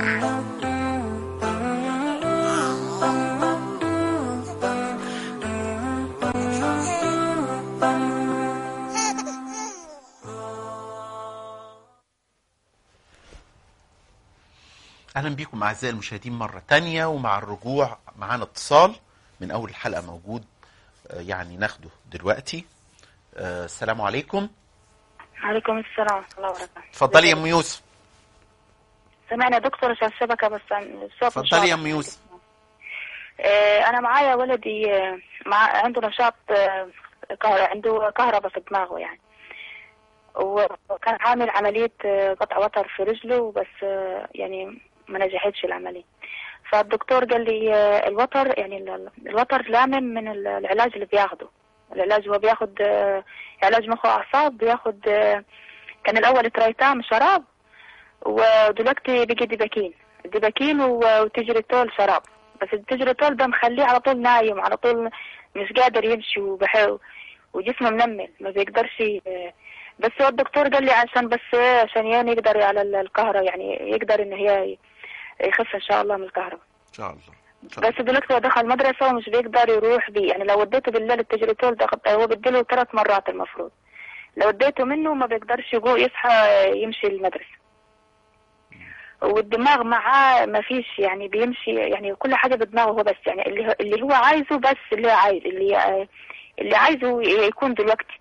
اهلا بيكم اعزائي المشاهدين مره تانية ومع الرجوع معانا اتصال من اول الحلقه موجود آه، يعني ناخده دلوقتي آه، السلام عليكم عليكم السلام ورحمة الله وبركاته اتفضلي يا ام يوسف سمعنا دكتور عشان الشبكة بس عن- الصوت مش اتفضلي يا واضح. ام يوسف آه، أنا معايا ولدي آه، مع عنده نشاط آه، كهر- عنده كهرباء في دماغه يعني وكان عامل عملية آه، قطع وتر في رجله بس آه، يعني ما نجحتش العملية فالدكتور قال لي آه، الوتر يعني ال- ال- الوتر لامم من ال- العلاج اللي بياخده العلاج هو بياخد آه، علاج مخ وأعصاب بياخد آه، كان الأول ترايتام شراب ودلوقتي بيجي ديباكين ديباكين و- وتجريتول شراب بس التجريتول ده مخليه على طول نايم على طول مش قادر يمشي وبحاول وجسمه منمل ما بيقدرش ي- بس هو الدكتور قال لي عشان بس إيه، عشان يعني يقدر على ال- الكهرباء يعني يقدر ان هي ي- يخف ان شاء الله من الكهرباء ان شاء الله ان شاء الله بس دلوقتي هو دخل مدرسة ومش بيقدر يروح بيه يعني لو اديته بالليل التجريتول ده هو بديله ثلاث مرات المفروض لو اديته منه ما بيقدرش يقوم يصحى يمشي المدرسة والدماغ معاه ما فيش يعني بيمشي يعني كل حاجة بدماغه هو بس يعني اللي هو- اللي هو عايزه بس اللي هو عايز اللي اللي عايزه يكون دلوقتي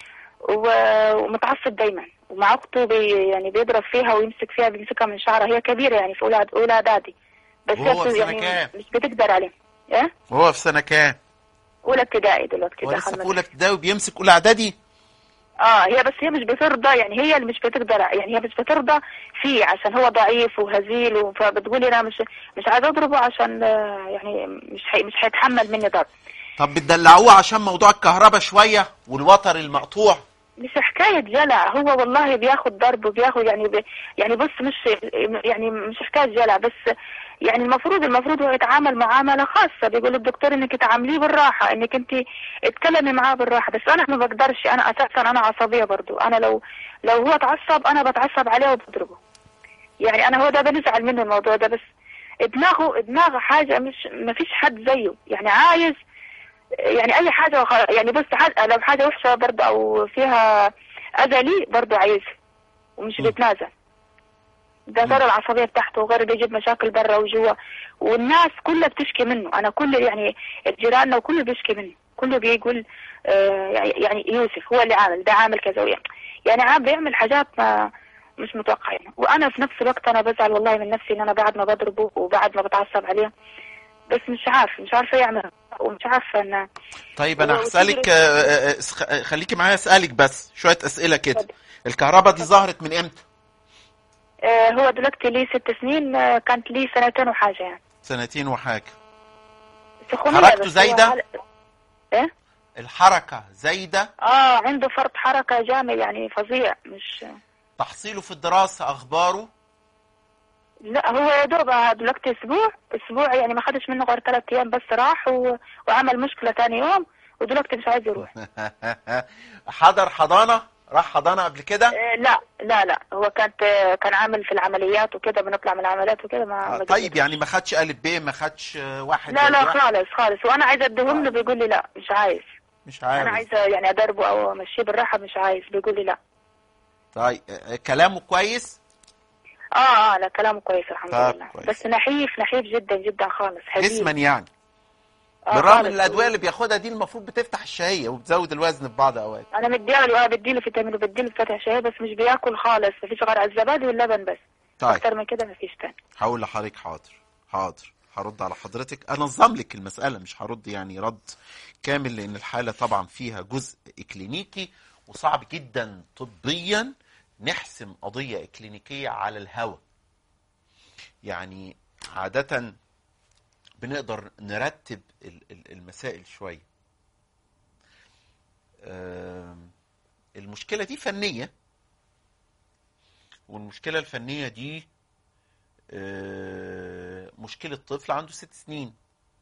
و- ومتعصب دايما ومع اخته بي يعني بيضرب فيها ويمسك فيها بيمسكها من شعرها هي كبيرة يعني في اولى اولى اعدادي بس وهو هي في سنة يعني كام؟ مش بتقدر عليه ايه وهو في سنه كام اولى ابتدائي دلوقتي هو لسه دخل في اولى ابتدائي وبيمسك اولى اعدادي اه هي بس هي مش بترضى يعني هي اللي مش بتقدر يعني هي مش بترضى فيه عشان هو ضعيف وهزيل فبتقول انا مش مش عايزه اضربه عشان آه، يعني مش حي مش هيتحمل مني ضرب طب بتدلعوه عشان موضوع الكهرباء شويه والوتر المقطوع مش حكاية جلع هو والله بياخد ضرب وبياخد يعني ب... يعني بص مش يعني مش حكاية جلع بس يعني المفروض المفروض هو يتعامل معاملة خاصة بيقول الدكتور انك تعامليه بالراحة انك انت اتكلمي معاه بالراحة بس انا ما بقدرش انا اساسا انا عصبية برضو انا لو لو هو اتعصب انا بتعصب عليه وبضربه يعني انا هو ده بنزعل منه الموضوع ده بس دماغه دماغه حاجة مش ما فيش حد زيه يعني عايز يعني اي حاجة وخ- يعني بص حاجة لو حاجة وحشة برضه او فيها اذى لي برضه عايز ومش م. بيتنازل ده غير العصبية بتاعته وغير بيجيب مشاكل برا وجوا والناس كلها بتشكي منه انا كل يعني جيراننا وكله بيشكي منه كله بيقول آه يعني يوسف هو اللي عامل ده عامل كذا ويعني يعني عام بيعمل حاجات ما مش متوقعينها وانا في نفس الوقت انا بزعل والله من نفسي ان انا بعد ما بضربه وبعد ما بتعصب عليه بس مش عارف مش عارفه يعمل ومش عارفه ان طيب انا هو هسالك وتجري- آه، آه، آه، خ- خليكي معايا اسالك بس شويه اسئله كده اتفضل. الكهرباء دي ظهرت من امتى آه، هو دلوقتي ليه ست سنين آه، كانت ليه سنتين وحاجة يعني سنتين وحاجه سخونية حركته بس هو زايدة؟ عل- ايه الحركه زايده اه عنده فرط حركة جامد يعني فظيع مش تحصيله في الدراسه اخباره لا هو يا دوب دلوقتي اسبوع اسبوع يعني ما خدش منه غير ثلاث ايام بس راح و... وعمل مشكلة تاني يوم ودلوقتي مش عايز يروح حضر حضانه راح حضانه قبل كده آه لا لا لا هو كانت آه، كان عامل في العمليات وكده بنطلع من العمليات وكده ما آه، ما طيب جبتوش. يعني ما خدش الف ب ما خدش آه، واحد لا لا واحد. خالص خالص وانا عايزه اديهم له بيقول لي لا مش عايز مش انا عارف عايزه يعني ادربه او امشيه بالراحه مش عايز بيقول لي لا طيب آه، كلامه كويس اه اه لا كلامه كويس الحمد طب لله كويس. بس نحيف نحيف جدا جدا خالص حبيب جسما يعني آه بالرغم خالص. ان الادويه اللي بياخدها دي المفروض بتفتح الشهيه وبتزود الوزن في بعض اوقات انا مديله اه بديله فيتامين وبديله فتح شهيه بس مش بياكل خالص مفيش غير الزبادي واللبن بس طيب اكتر من كده مفيش تاني هقول لحضرتك حاضر حاضر هرد على حضرتك انظم لك المساله مش هرد يعني رد كامل لان الحاله طبعا فيها جزء اكلينيكي وصعب جدا طبيا نحسم قضيه اكلينيكيه على الهوى يعني عاده بنقدر نرتب ال- ال- المسائل شويه آم، المشكله دي فنيه والمشكله الفنيه دي آه، مشكلة طفل عنده ست سنين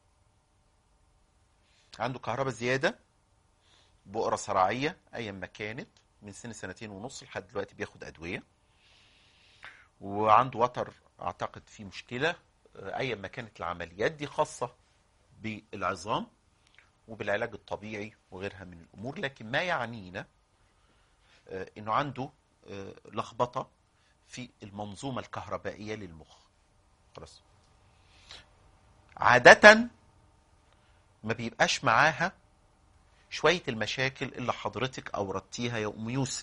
عنده كهرباء زيادة بؤرة صراعية أيا ما كانت من سن سنتين ونص لحد دلوقتي بياخد أدوية وعنده وتر اعتقد في مشكله آه، ايا ما كانت العمليات دي خاصه بالعظام وبالعلاج الطبيعي وغيرها من الامور لكن ما يعنينا آه، انه عنده آه، لخبطه في المنظومه الكهربائيه للمخ خلاص عاده ما بيبقاش معاها شويه المشاكل اللي حضرتك اوردتيها يا ام يوسف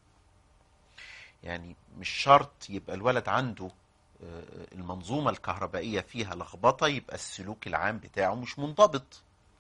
يعني مش شرط يبقى الولد عنده آه، المنظومه الكهربائيه فيها لخبطه يبقى السلوك العام بتاعه مش منضبط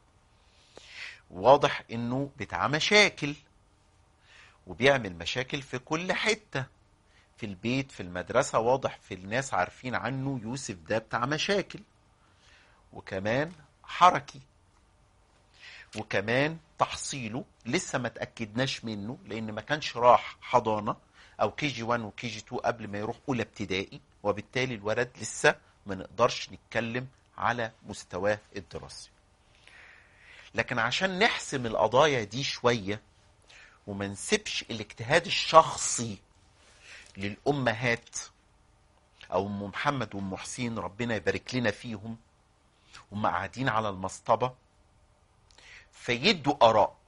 واضح انه بتاع مشاكل وبيعمل مشاكل في كل حته في البيت في المدرسه واضح في الناس عارفين عنه يوسف ده بتاع مشاكل وكمان حركي وكمان تحصيله لسه ما تاكدناش منه لان ما كانش راح حضانه او كي جي 1 وكي جي 2 قبل ما يروح اولى ابتدائي وبالتالي الولد لسه ما نقدرش نتكلم على مستواه الدراسي لكن عشان نحسم القضايا دي شويه وما نسيبش الاجتهاد الشخصي للامهات او ام محمد وام حسين ربنا يبارك لنا فيهم هم قاعدين على المصطبه فيدوا اراء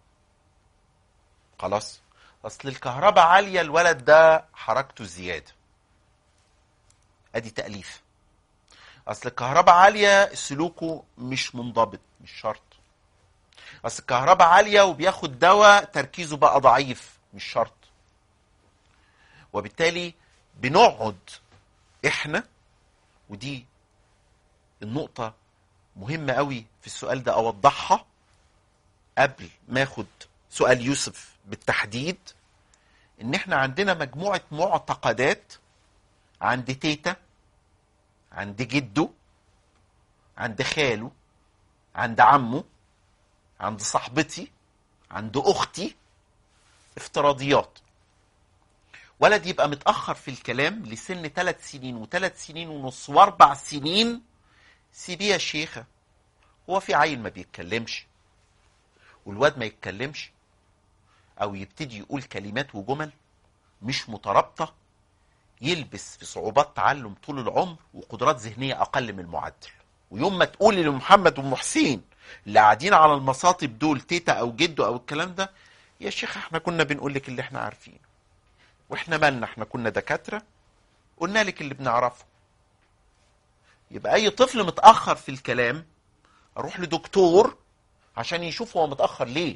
خلاص اصل الكهرباء عاليه الولد ده حركته زياده ادي تاليف اصل الكهرباء عاليه سلوكه مش منضبط مش شرط اصل الكهرباء عاليه وبياخد دواء تركيزه بقى ضعيف مش شرط وبالتالي بنقعد احنا ودي النقطه مهمه قوي في السؤال ده اوضحها قبل ما اخد سؤال يوسف بالتحديد ان احنا عندنا مجموعه معتقدات عند تيتا عند جده عند خاله عند عمه عند صاحبتي عند اختي افتراضيات ولد يبقى متاخر في الكلام لسن ثلاث سنين وثلاث سنين ونص واربع سنين سيبيه يا شيخه هو في عيل ما بيتكلمش والواد ما يتكلمش او يبتدي يقول كلمات وجمل مش مترابطه يلبس في صعوبات تعلم طول العمر وقدرات ذهنيه اقل من المعدل ويوم ما تقولي لمحمد وام حسين اللي قاعدين على المصاطب دول تيتا او جده او الكلام ده يا شيخ احنا كنا بنقول لك اللي احنا عارفينه واحنا مالنا احنا كنا دكاتره قلنا لك اللي بنعرفه يبقى اي طفل متاخر في الكلام اروح لدكتور عشان يشوف هو متاخر ليه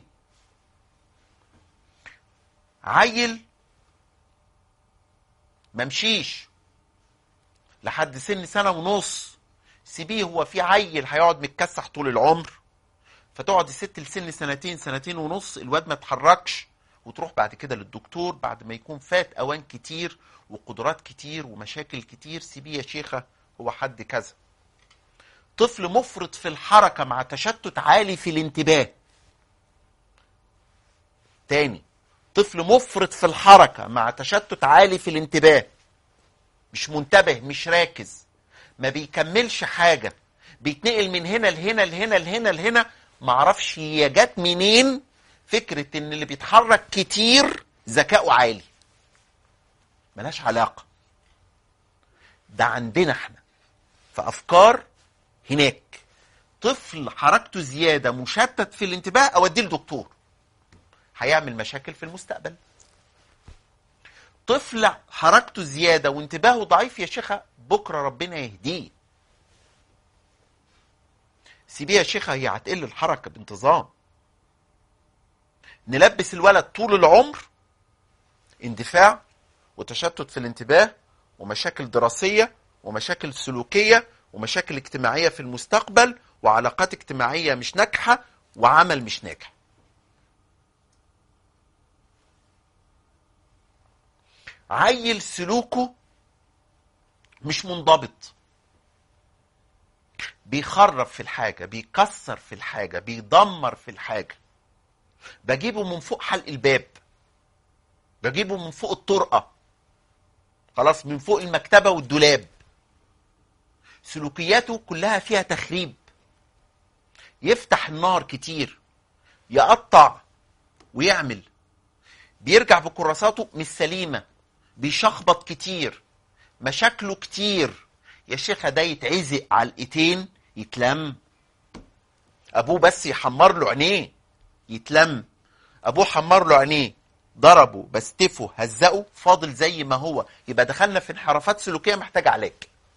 عيل ممشيش لحد سن سنه ونص سيبيه هو في عيل هيقعد متكسح طول العمر فتقعد الست لسن سنتين سنتين ونص الواد ما يتحركش وتروح بعد كده للدكتور بعد ما يكون فات اوان كتير وقدرات كتير ومشاكل كتير سيبيه يا شيخه هو حد كذا طفل مفرط في الحركه مع تشتت عالي في الانتباه تاني طفل مفرط في الحركه مع تشتت عالي في الانتباه مش منتبه مش راكز ما بيكملش حاجه بيتنقل من هنا لهنا لهنا لهنا لهنا معرفش هي جت منين فكره ان اللي بيتحرك كتير ذكائه عالي ملهاش علاقه ده عندنا احنا في افكار هناك طفل حركته زياده مشتت في الانتباه اوديه لدكتور هيعمل مشاكل في المستقبل طفل حركته زياده وانتباهه ضعيف يا شيخه بكره ربنا يهديه سيبيه يا شيخه هي هتقل الحركه بانتظام نلبس الولد طول العمر اندفاع وتشتت في الانتباه ومشاكل دراسيه ومشاكل سلوكيه ومشاكل اجتماعيه في المستقبل وعلاقات اجتماعيه مش ناجحه وعمل مش ناجح عيل سلوكه مش منضبط بيخرب في الحاجة بيكسر في الحاجة بيدمر في الحاجة بجيبه من فوق حلق الباب بجيبه من فوق الطرقة خلاص من فوق المكتبة والدولاب سلوكياته كلها فيها تخريب يفتح النار كتير يقطع ويعمل بيرجع بكراساته مش سليمة بيشخبط كتير مشاكله كتير يا شيخة ده يتعزق علقتين يتلم ابوه بس يحمر له عينيه يتلم ابوه حمر له عينيه ضربه بستفه هزقه فاضل زي ما هو يبقى دخلنا في انحرافات سلوكيه محتاجه علاج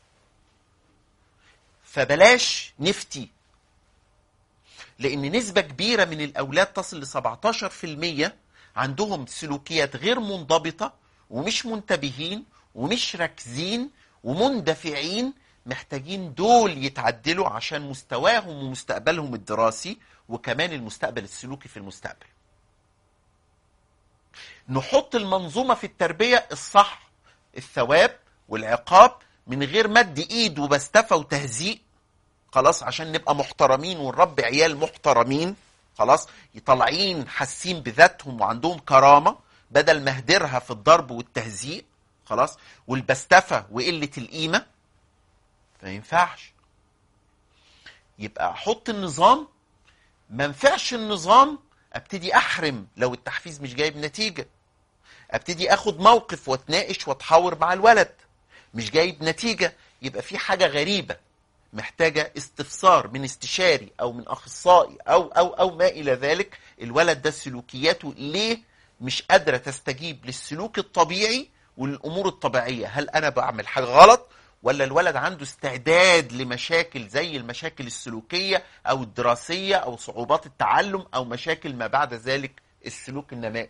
فبلاش نفتي لان نسبه كبيره من الاولاد تصل ل 17% عندهم سلوكيات غير منضبطه ومش منتبهين ومش راكزين ومندفعين محتاجين دول يتعدلوا عشان مستواهم ومستقبلهم الدراسي وكمان المستقبل السلوكي في المستقبل نحط المنظومة في التربية الصح الثواب والعقاب من غير مد ايد وبستفى وتهزيء خلاص عشان نبقى محترمين ونربي عيال محترمين خلاص طالعين حاسين بذاتهم وعندهم كرامة بدل ما اهدرها في الضرب والتهزيء خلاص والبستفى وقلة القيمة ما ينفعش يبقى احط النظام ما ينفعش النظام ابتدي احرم لو التحفيز مش جايب نتيجه ابتدي اخد موقف واتناقش واتحاور مع الولد مش جايب نتيجه يبقى في حاجه غريبه محتاجه استفسار من استشاري او من اخصائي او او او ما الى ذلك الولد ده سلوكياته ليه مش قادره تستجيب للسلوك الطبيعي والامور الطبيعيه هل انا بعمل حاجه غلط ولا الولد عنده استعداد لمشاكل زي المشاكل السلوكية أو الدراسية أو صعوبات التعلم أو مشاكل ما بعد ذلك السلوك النمائي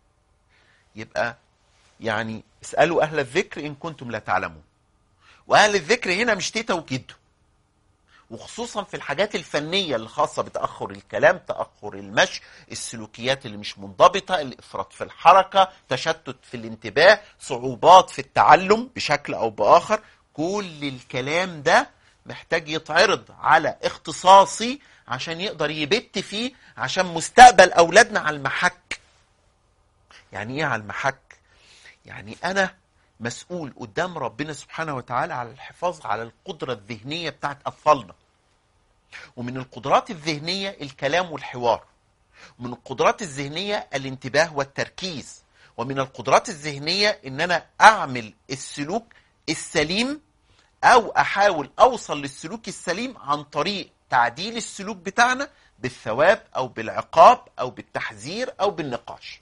يبقى يعني اسألوا أهل الذكر إن كنتم لا تعلمون وأهل الذكر هنا مش تيتا وجده وخصوصا في الحاجات الفنية اللي خاصة بتأخر الكلام تأخر المشي السلوكيات اللي مش منضبطة الإفراط في الحركة تشتت في الانتباه صعوبات في التعلم بشكل أو بآخر كل الكلام ده محتاج يتعرض على اختصاصي عشان يقدر يبت فيه عشان مستقبل أولادنا على المحك يعني إيه على المحك؟ يعني أنا مسؤول قدام ربنا سبحانه وتعالى على الحفاظ على القدرة الذهنية بتاعت أطفالنا ومن القدرات الذهنية الكلام والحوار ومن القدرات الذهنية الانتباه والتركيز ومن القدرات الذهنية ان انا اعمل السلوك السليم او احاول اوصل للسلوك السليم عن طريق تعديل السلوك بتاعنا بالثواب او بالعقاب او بالتحذير او بالنقاش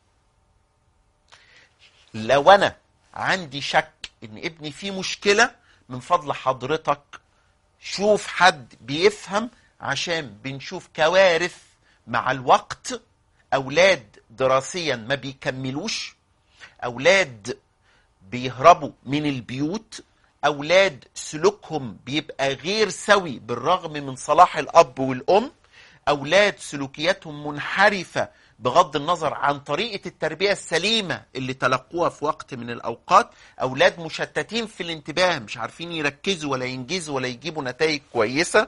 لو انا عندي شك ان ابني فيه مشكلة من فضل حضرتك شوف حد بيفهم عشان بنشوف كوارث مع الوقت اولاد دراسيا ما بيكملوش اولاد بيهربوا من البيوت اولاد سلوكهم بيبقى غير سوي بالرغم من صلاح الاب والام اولاد سلوكياتهم منحرفه بغض النظر عن طريقه التربيه السليمه اللي تلقوها في وقت من الاوقات اولاد مشتتين في الانتباه مش عارفين يركزوا ولا ينجزوا ولا يجيبوا نتائج كويسه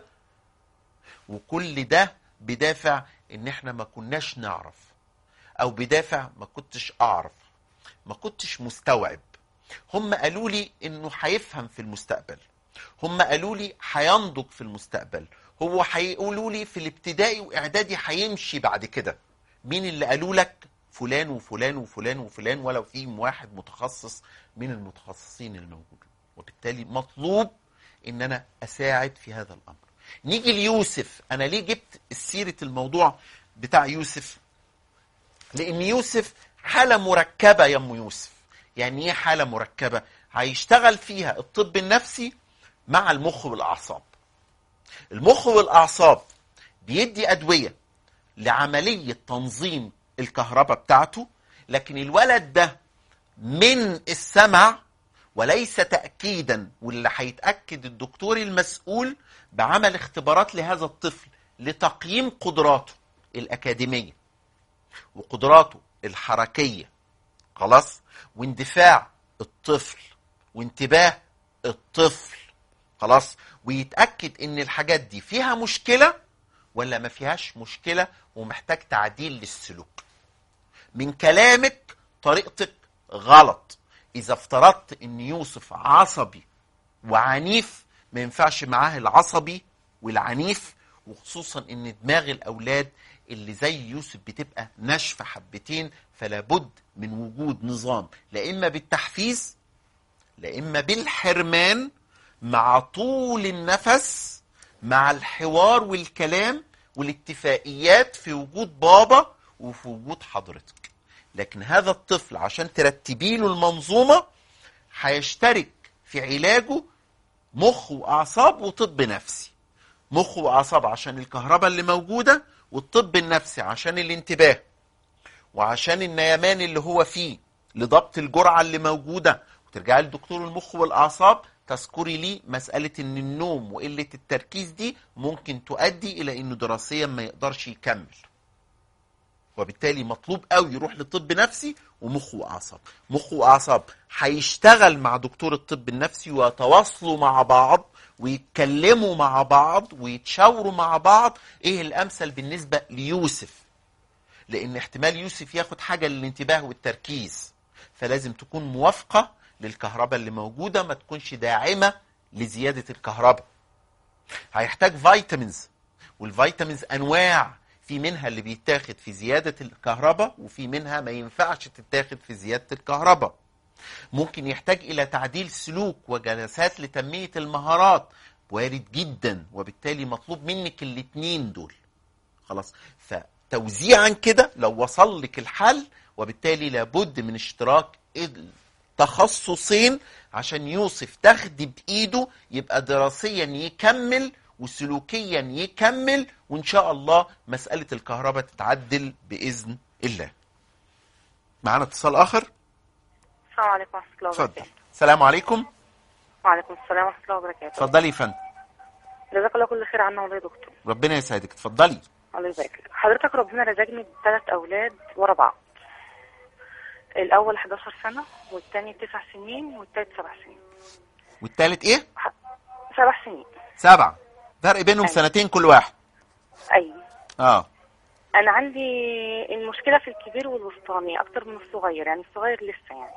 وكل ده بدافع ان احنا ما كناش نعرف او بدافع ما كنتش اعرف ما كنتش مستوعب هم قالوا لي انه هيفهم في المستقبل هم قالوا لي هينضج في المستقبل هو هيقولوا لي في الابتدائي واعدادي هيمشي بعد كده مين اللي قالوا لك فلان وفلان وفلان وفلان ولو فيهم واحد متخصص من المتخصصين الموجودين وبالتالي مطلوب ان انا اساعد في هذا الامر نيجي ليوسف انا ليه جبت سيره الموضوع بتاع يوسف لان يوسف حاله مركبه يا ام يوسف يعني ايه حاله مركبه هيشتغل فيها الطب النفسي مع المخ والاعصاب المخ والاعصاب بيدي ادويه لعمليه تنظيم الكهرباء بتاعته لكن الولد ده من السمع وليس تاكيدا واللي هيتاكد الدكتور المسؤول بعمل اختبارات لهذا الطفل لتقييم قدراته الاكاديميه وقدراته الحركيه خلاص واندفاع الطفل وانتباه الطفل خلاص ويتاكد ان الحاجات دي فيها مشكله ولا ما فيهاش مشكله ومحتاج تعديل للسلوك من كلامك طريقتك غلط اذا افترضت ان يوسف عصبي وعنيف ما ينفعش معاه العصبي والعنيف وخصوصا ان دماغ الاولاد اللي زي يوسف بتبقى ناشفه حبتين فلا بد من وجود نظام لا اما بالتحفيز لا اما بالحرمان مع طول النفس مع الحوار والكلام والاتفاقيات في وجود بابا وفي وجود حضرتك لكن هذا الطفل عشان ترتبي له المنظومة هيشترك في علاجه مخ وأعصاب وطب نفسي مخ وأعصاب عشان الكهرباء اللي موجودة والطب النفسي عشان الانتباه وعشان النيمان اللي هو فيه لضبط الجرعة اللي موجودة وترجعي لدكتور المخ والأعصاب تذكري لي مسألة إن النوم وقلة التركيز دي ممكن تؤدي إلى إنه دراسيا ما يقدرش يكمل وبالتالي مطلوب قوي يروح لطب نفسي ومخ واعصاب مخ واعصاب هيشتغل مع دكتور الطب النفسي ويتواصلوا مع بعض ويتكلموا مع بعض ويتشاوروا مع بعض ايه الامثل بالنسبه ليوسف لان احتمال يوسف ياخد حاجه للانتباه والتركيز فلازم تكون موافقه للكهرباء اللي موجوده ما تكونش داعمه لزياده الكهرباء هيحتاج فيتامينز والفيتامينز انواع في منها اللي بيتاخد في زيادة الكهرباء وفي منها ما ينفعش تتاخد في زيادة الكهرباء ممكن يحتاج إلى تعديل سلوك وجلسات لتنمية المهارات وارد جدا وبالتالي مطلوب منك الاتنين دول خلاص فتوزيعا كده لو وصل لك الحل وبالتالي لابد من اشتراك تخصصين عشان يوسف تاخدي بايده يبقى دراسيا يكمل وسلوكيا يكمل وان شاء الله مساله الكهرباء تتعدل باذن الله. معانا اتصال اخر؟ السلام عليكم ورحمة الله اتفضل. وبركاته. السلام عليكم. وعليكم السلام ورحمة الله وبركاته. اتفضلي يا فندم. جزاك الله كل خير عنا والله يا دكتور. ربنا يسعدك اتفضلي. الله يبارك لك. حضرتك ربنا رزقني بثلاث أولاد ورا بعض. الأول 11 سنة والثاني 9 سنين والثالث 7 سنين. والتالت ايه؟ سبع سنين. سبعة. فرق بينهم أيوة. سنتين كل واحد. أيوة. اه أنا عندي المشكلة في الكبير والوسطاني أكتر من الصغير يعني الصغير لسه يعني.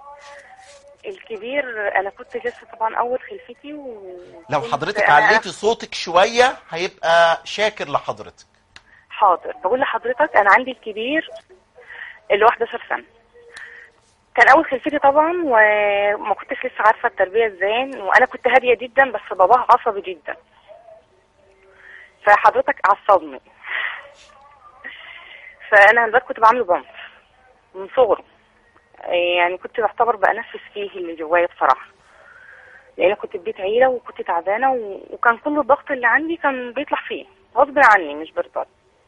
الكبير أنا كنت لسه طبعا أول خلفتي و لو كنت حضرتك أنا- عليتي صوتك شويه هيبقى شاكر لحضرتك. حاضر بقول لحضرتك انا عندي الكبير اللي هو 11 سنه كان اول خلفتي طبعا وما كنتش لسه عارفه التربيه ازاي وانا كنت هاديه جدا بس باباها عصبي جدا فحضرتك عصبني فانا الباب كنت بعمله بنف من صغره يعني كنت بعتبر بأنفس فيه اللي جوايا بصراحه لان كنت في بيت عيله وكنت تعبانه و... وكان كل الضغط اللي عندي كان بيطلع فيه غصب عني مش برضا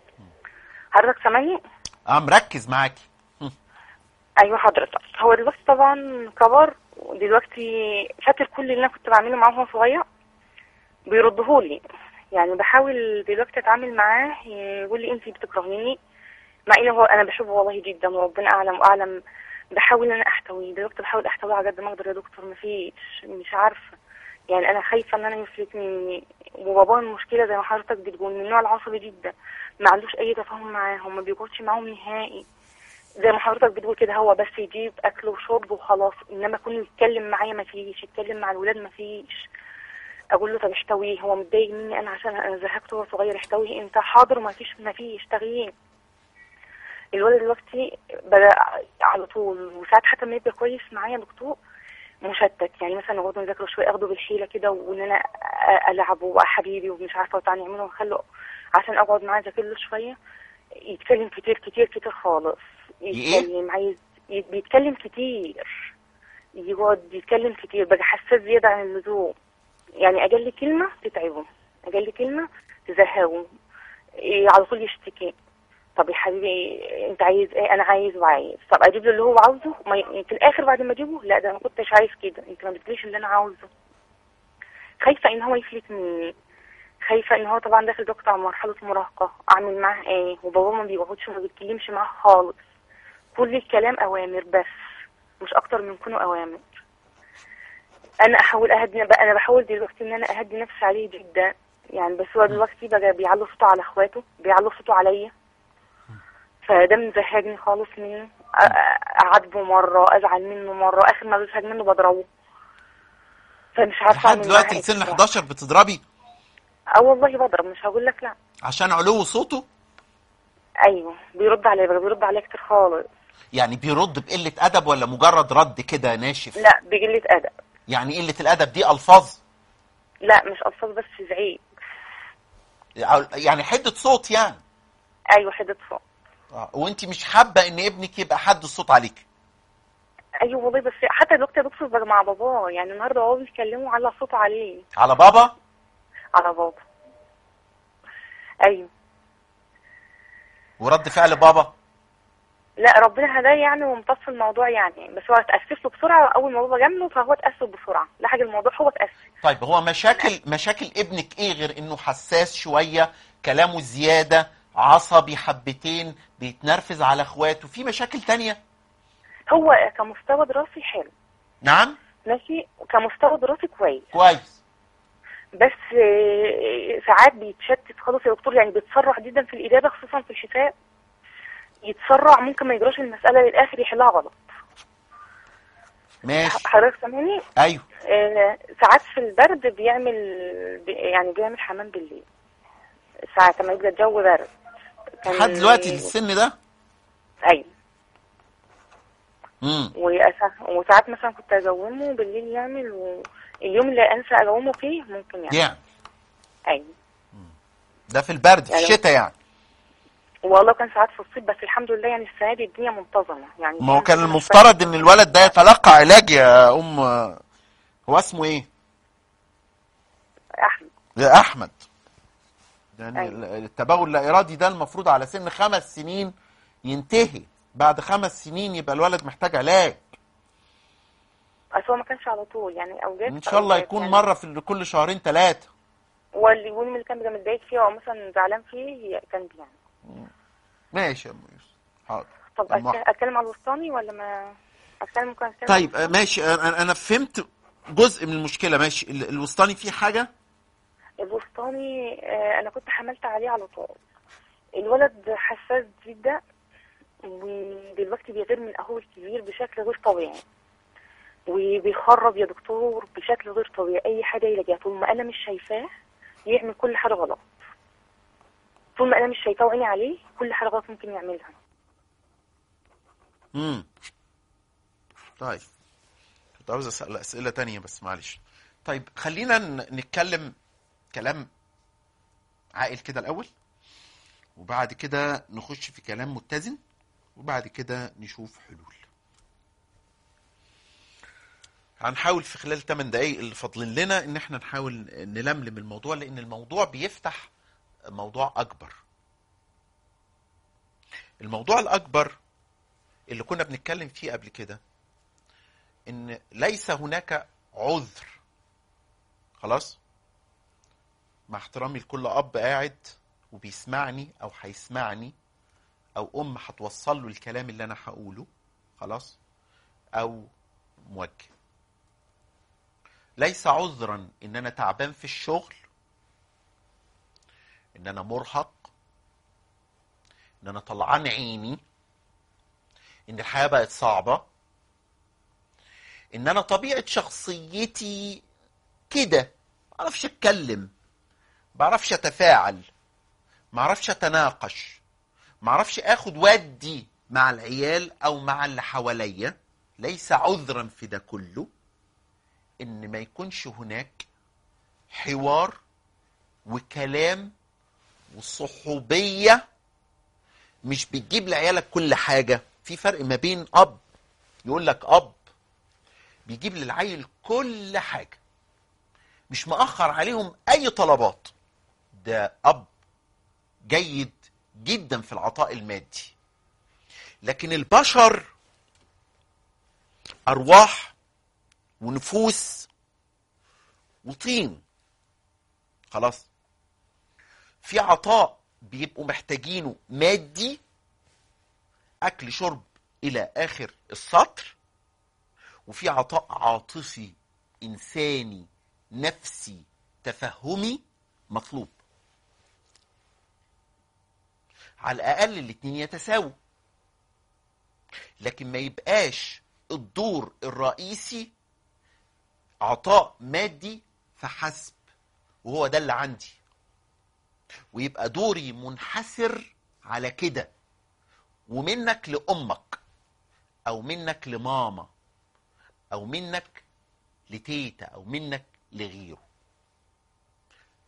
حضرتك سامعني اه مركز معاكي. ايوه حضرتك هو دلوقتي طبعا كبر ودلوقتي فاكر كل اللي انا كنت بعمله معاه وهو صغير بيردهولي يعني بحاول دلوقتي اتعامل معاه يقول لي انت بتكرهيني مع ان هو انا بحبه والله جدا وربنا اعلم واعلم بحاول ان انا احتويه دلوقتي بحاول احتويه على قد ما اقدر يا دكتور مفيش مش عارفه يعني انا خايفه ان انا يفلت مني وباباه المشكله زي ما حضرتك بتقول من النوع العصبي جدا ما عندوش اي تفاهم معاهم ما بيقعدش معاهم نهائي زي ما حضرتك بتقول كده هو بس يجيب اكل وشرب وخلاص انما يكون يتكلم معايا ما فيش يتكلم مع الولاد ما فيش اقول له طب احتويه هو متضايق مني انا عشان انا زهقته وهو صغير احتويه انت حاضر ما فيش ما فيش تغيير الولد دلوقتي بدا على طول وساعات حتى ما يبقى كويس معايا دكتور مشتت يعني مثلا نقعد نذاكر شويه اخده بالحيله كده وان انا أ- العبه وبقى حبيبي ومش عارفه وتعالى نعمله ونخليه عشان اقعد معاه اذاكر له شويه يتكلم كتير كتير كتير خالص إيه؟ يتكلم عايز ي- بيتكلم كتير يقعد يتكلم كتير بقى حساس زيادة عن اللزوم يعني أقل كلمة تتعبه أقل كلمة تزهقه إيه على طول يشتكي طب يا حبيبي انت عايز ايه انا عايز وعايز طب اجيب له اللي هو عاوزه ما ي... في الاخر بعد ما اجيبه لا ده انا كنتش عايز كده انت ما بتجيبليش اللي انا عاوزه خايفه ان هو يفلت مني خايفه ان هو طبعا داخل دكتور على مرحله مراهقه اعمل معاه ايه وبابا ما بيقعدش ما بيتكلمش معاه خالص كل الكلام اوامر بس مش اكتر من كونه اوامر انا احاول اهدي بقى انا بحاول دلوقتي ان انا اهدي نفسي عليه جدا يعني بس هو دلوقتي بقى بيعلو صوته على اخواته بيعلو صوته عليا فده مزهقني خالص منه أ- أ- اعاتبه مره ازعل منه مره اخر ما بزهق منه بضربه فمش عارفه لحد اعمل دلوقتي معاه إيه لسن بصراحة. 11 بتضربي اه والله بضرب مش هقول لك لا عشان علو صوته ايوه بيرد عليا بقى بيرد عليا كتير خالص يعني بيرد بقلة أدب ولا مجرد رد كده ناشف لا بقله ادب يعني قلة الأدب دي ألفاظ لا مش ألفاظ بس زعيق يعني حده صوت يعني أيوة حدة صوت آه، وانت مش حابه ان ابنك يبقى حد الصوت عليك أيوة والله بس حتى دلوقتي يا دكتور بقى مع باباه يعني النهاردة هو بيتكلموا على صوته عليه على بابا على بابا أيوة ورد فعل بابا لا ربنا هداه يعني وامتص الموضوع يعني بس هو اتأسف له بسرعة أول ما بابا جنبه فهو اتأسف بسرعة لحق الموضوع هو اتأسف طيب هو مشاكل مشاكل ابنك ايه غير انه حساس شويه كلامه زياده عصبي حبتين بيتنرفز على اخواته في مشاكل تانية هو كمستوى دراسي حلو نعم ماشي كمستوى دراسي كويس كويس بس آه، ساعات بيتشتت خالص يا دكتور يعني بيتسرع جدا في الإجابة خصوصا في الشتاء يتسرع ممكن ما يجراش المسألة للآخر يحلها غلط ماشي حضرتك سامعني ايوه آه، ساعات في البرد بيعمل بي- يعني بيعمل حمام بالليل ساعات لما يبقى الجو برد كان- لحد دلوقتي السن ده ايوه امم وأسا- وساعات مثلا كنت اجومه بالليل يعمل واليوم اللي انسى اجومه فيه ممكن يعمل يعني ايوه ده في البرد في يعني- الشتاء يعني والله كان ساعات في الصيف بس الحمد لله يعني السنه دي الدنيا منتظمه يعني ما هو كان المفترض ان الولد ده يتلقى علاج يا ام هو اسمه ايه احمد يا احمد يعني أيوة. التبول اللا ارادي ده المفروض على سن خمس سنين ينتهي بعد خمس سنين يبقى الولد محتاج علاج بس هو ما كانش على طول يعني اوجات ان شاء الله أوجات يكون يعني مره في كل شهرين ثلاثه واليوم اللي كان بيبقى متضايق فيه او مثلا زعلان فيه كان بيعمل ماشي يا ام يوسف حاضر طب أم أتك- اتكلم على الوسطاني ولا ما اتكلم ممكن اتكلم طيب آه، ماشي آه، انا انا فهمت جزء من المشكله ماشي ال- الوسطاني فيه حاجه الوسطاني آه، انا كنت حملت عليه على طول الولد حساس جدا ودلوقتي بيغير من اخوه الكبير بشكل غير طبيعي وبيخرب يا دكتور بشكل غير طبيعي اي حاجه يلاقيها طول ما انا مش شايفاه يعمل كل حاجه غلط طول ما انا مش شايفاه وعيني عليه كل حاجه غلط ممكن يعملها امم طيب كنت عاوز اسال اسئله تانية بس معلش طيب خلينا ن- نتكلم كلام عاقل كده الاول وبعد كده نخش في كلام متزن وبعد كده نشوف حلول هنحاول في خلال 8 دقايق اللي فاضلين لنا ان احنا نحاول نلملم الموضوع لان الموضوع بيفتح موضوع اكبر الموضوع الاكبر اللي كنا بنتكلم فيه قبل كده ان ليس هناك عذر خلاص مع احترامي لكل اب قاعد وبيسمعني او هيسمعني او ام هتوصل له الكلام اللي انا هقوله خلاص او موجه ليس عذرا ان انا تعبان في الشغل ان انا مرهق ان انا طلعان عيني ان الحياه بقت صعبه ان انا طبيعه شخصيتي كده ما اعرفش اتكلم ما بعرفش اتفاعل ما اعرفش اتناقش ما اعرفش اخد ودي مع العيال او مع اللي حواليا ليس عذرا في ده كله ان ما يكونش هناك حوار وكلام وصحوبيه مش بتجيب لعيالك كل حاجه في فرق ما بين اب يقول لك اب بيجيب للعيل كل حاجه مش مأخر عليهم اي طلبات ده اب جيد جدا في العطاء المادي لكن البشر ارواح ونفوس وطين خلاص في عطاء بيبقوا محتاجينه مادي اكل شرب الى اخر السطر وفي عطاء عاطفي انساني نفسي تفهمي مطلوب على الاقل الاتنين يتساووا لكن ما يبقاش الدور الرئيسي عطاء مادي فحسب وهو ده اللي عندي ويبقى دوري منحسر على كده ومنك لأمك أو منك لماما أو منك لتيتا أو منك لغيره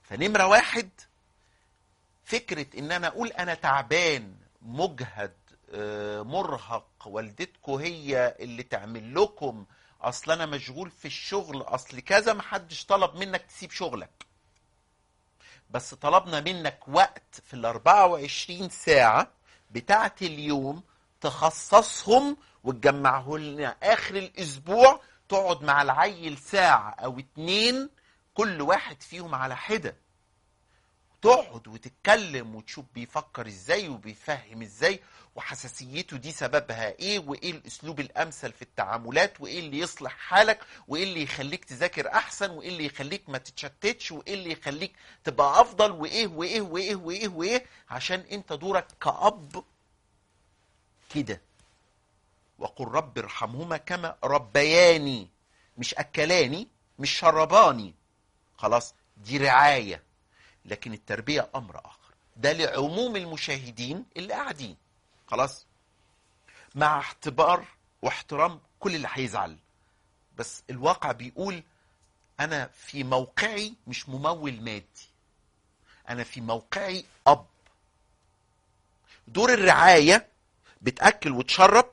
فنمرة واحد فكرة ان انا اقول انا تعبان مجهد آه، مرهق والدتكم هي اللي تعمل لكم اصل انا مشغول في الشغل اصل كذا محدش طلب منك تسيب شغلك بس طلبنا منك وقت في ال 24 ساعة بتاعت اليوم تخصصهم وتجمعه لنا اخر الاسبوع تقعد مع العيل ساعة او اتنين كل واحد فيهم على حدة تقعد وتتكلم وتشوف بيفكر ازاي وبيفهم ازاي وحساسيته دي سببها ايه وايه الاسلوب الامثل في التعاملات وايه اللي يصلح حالك وايه اللي يخليك تذاكر احسن وايه اللي يخليك ما تتشتتش وايه اللي يخليك تبقى افضل وايه وايه وايه وايه وايه عشان انت دورك كأب كده وقل رب ارحمهما كما ربياني مش اكلاني مش شرباني خلاص دي رعايه لكن التربيه امر اخر ده لعموم المشاهدين اللي قاعدين خلاص مع اعتبار واحترام كل اللي هيزعل بس الواقع بيقول انا في موقعي مش ممول مادي انا في موقعي اب دور الرعايه بتاكل وتشرب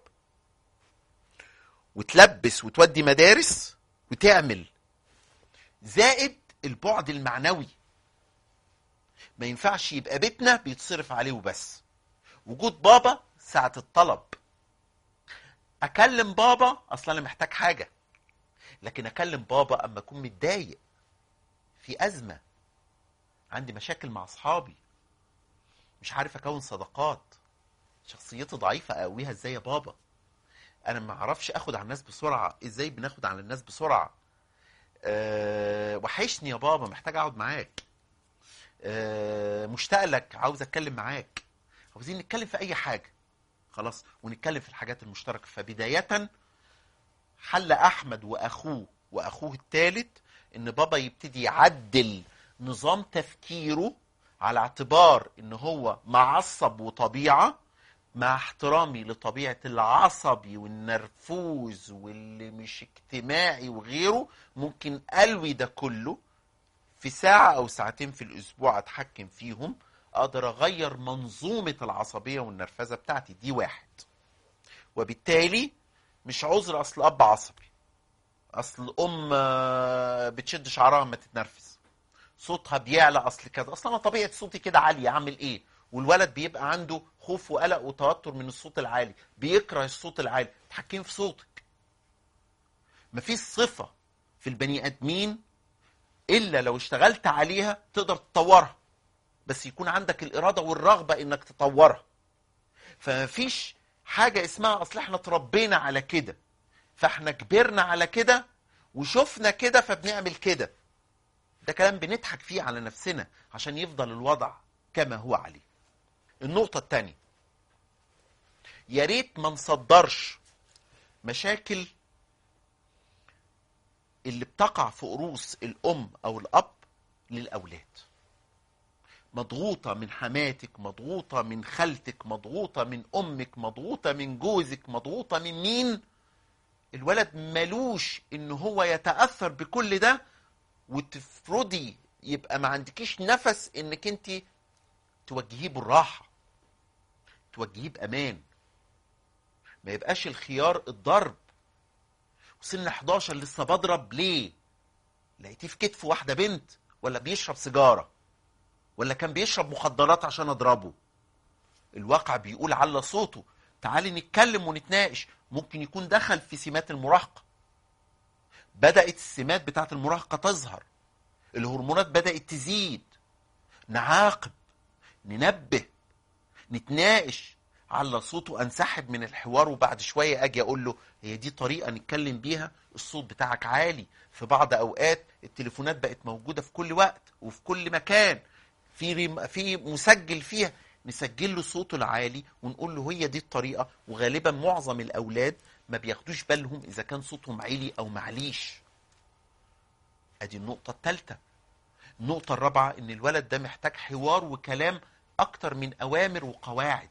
وتلبس وتودي مدارس وتعمل زائد البعد المعنوي ما ينفعش يبقى بيتنا بيتصرف عليه وبس وجود بابا ساعة الطلب اكلم بابا اصلا انا محتاج حاجة لكن اكلم بابا اما اكون متضايق في ازمة عندي مشاكل مع اصحابي مش عارف اكون صداقات شخصيتي ضعيفة اقويها ازاي يا بابا انا ما اعرفش اخد على الناس بسرعة ازاي بناخد على الناس بسرعة أه وحشني يا بابا محتاج اقعد معاك أه مشتاق لك عاوز اتكلم معاك عاوزين نتكلم في اي حاجة خلاص ونتكلم في الحاجات المشتركة فبداية حل احمد واخوه واخوه الثالث ان بابا يبتدي يعدل نظام تفكيره على اعتبار ان هو معصب وطبيعة مع احترامي لطبيعة العصبي والنرفوز واللي مش اجتماعي وغيره ممكن ألوي ده كله في ساعة أو ساعتين في الأسبوع أتحكم فيهم أقدر أغير منظومة العصبية والنرفزة بتاعتي دي واحد وبالتالي مش عذر أصل أب عصبي أصل أم آه، بتشد شعرها ما تتنرفز صوتها بيعلى أصل كذا أصل أنا طبيعة صوتي كده عالية أعمل إيه والولد بيبقى عنده خوف وقلق وتوتر من الصوت العالي بيكره الصوت العالي تحكم في صوتك مفيش صفة في البني آدمين إلا لو اشتغلت عليها تقدر تطورها بس يكون عندك الإرادة والرغبة إنك تطورها فمفيش حاجة اسمها أصل احنا اتربينا على كده فاحنا كبرنا على كده وشفنا كده فبنعمل كده ده كلام بنضحك فيه على نفسنا عشان يفضل الوضع كما هو عليه النقطة الثانية يا ريت ما نصدرش مشاكل اللي بتقع في قروس الأم أو الأب للأولاد مضغوطة من حماتك مضغوطة من خالتك مضغوطة من أمك مضغوطة من جوزك مضغوطة من مين الولد ملوش إن هو يتأثر بكل ده وتفرضي يبقى ما عندكيش نفس إنك انت توجهيه بالراحة توجهيه بأمان ما يبقاش الخيار الضرب وسن 11 لسه بضرب ليه لقيتيه في كتف واحدة بنت ولا بيشرب سيجارة ولا كان بيشرب مخدرات عشان اضربه الواقع بيقول على صوته تعالي نتكلم ونتناقش ممكن يكون دخل في سمات المراهقة بدأت السمات بتاعت المراهقة تظهر الهرمونات بدأت تزيد نعاقب ننبه نتناقش على صوته انسحب من الحوار وبعد شويه اجي اقول له هي دي طريقه نتكلم بيها الصوت بتاعك عالي في بعض اوقات التليفونات بقت موجوده في كل وقت وفي كل مكان في ريم في مسجل فيها نسجل له صوته العالي ونقول له هي دي الطريقه وغالبا معظم الاولاد ما بياخدوش بالهم اذا كان صوتهم عالي او معليش ادي النقطه الثالثه النقطه الرابعه ان الولد ده محتاج حوار وكلام اكتر من اوامر وقواعد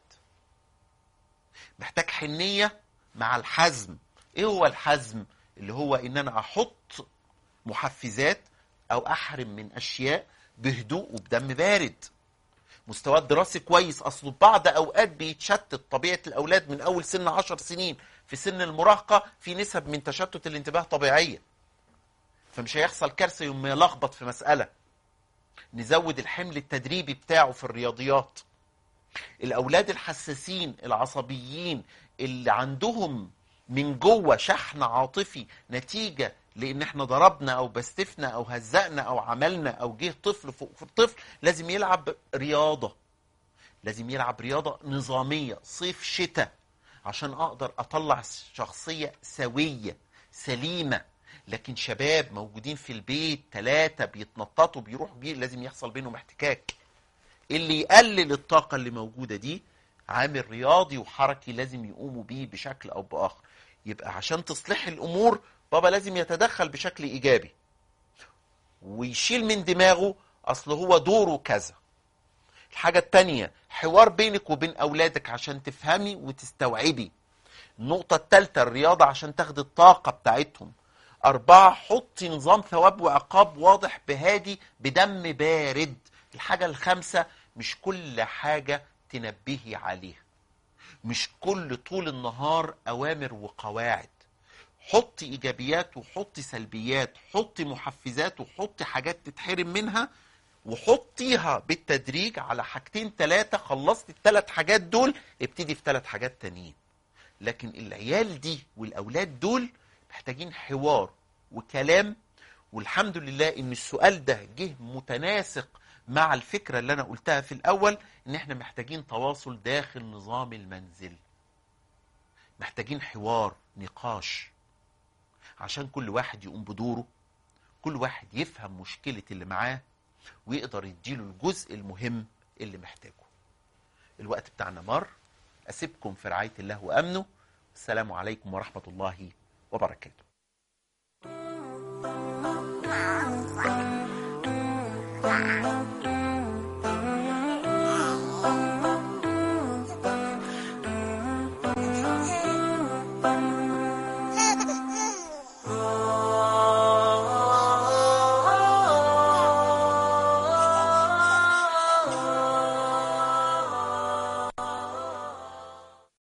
محتاج حنيه مع الحزم ايه هو الحزم اللي هو ان انا احط محفزات او احرم من اشياء بهدوء وبدم بارد مستواه الدراسي كويس اصله بعض اوقات بيتشتت طبيعه الاولاد من اول سن 10 سنين في سن المراهقه في نسب من تشتت الانتباه طبيعيه فمش هيحصل كارثه يوم ما يلخبط في مساله نزود الحمل التدريبي بتاعه في الرياضيات الاولاد الحساسين العصبيين اللي عندهم من جوه شحن عاطفي نتيجه لان احنا ضربنا او بستفنا او هزقنا او عملنا او جه طفل فوق في الطفل لازم يلعب رياضه لازم يلعب رياضه نظاميه صيف شتاء عشان اقدر اطلع شخصيه سويه سليمه لكن شباب موجودين في البيت ثلاثه بيتنططوا بيروحوا بيه لازم يحصل بينهم احتكاك اللي يقلل الطاقه اللي موجوده دي عامل رياضي وحركي لازم يقوموا بيه بشكل او باخر يبقى عشان تصلح الامور بابا لازم يتدخل بشكل ايجابي ويشيل من دماغه اصل هو دوره كذا الحاجة التانية حوار بينك وبين اولادك عشان تفهمي وتستوعبي النقطة التالتة الرياضة عشان تاخدي الطاقة بتاعتهم أربعة حطي نظام ثواب وعقاب واضح بهادي بدم بارد الحاجة الخامسة مش كل حاجة تنبهي عليها مش كل طول النهار أوامر وقواعد حطي إيجابيات وحطي سلبيات حطي محفزات وحطي حاجات تتحرم منها وحطيها بالتدريج على حاجتين ثلاثة خلصت الثلاث حاجات دول ابتدي في ثلاث حاجات تانيين لكن العيال دي والأولاد دول محتاجين حوار وكلام والحمد لله ان السؤال ده جه متناسق مع الفكرة اللي انا قلتها في الاول ان احنا محتاجين تواصل داخل نظام المنزل محتاجين حوار نقاش عشان كل واحد يقوم بدوره كل واحد يفهم مشكلة اللي معاه ويقدر يديله الجزء المهم اللي محتاجه الوقت بتاعنا مر أسيبكم في رعاية الله وأمنه السلام عليكم ورحمة الله وبركاته Wow.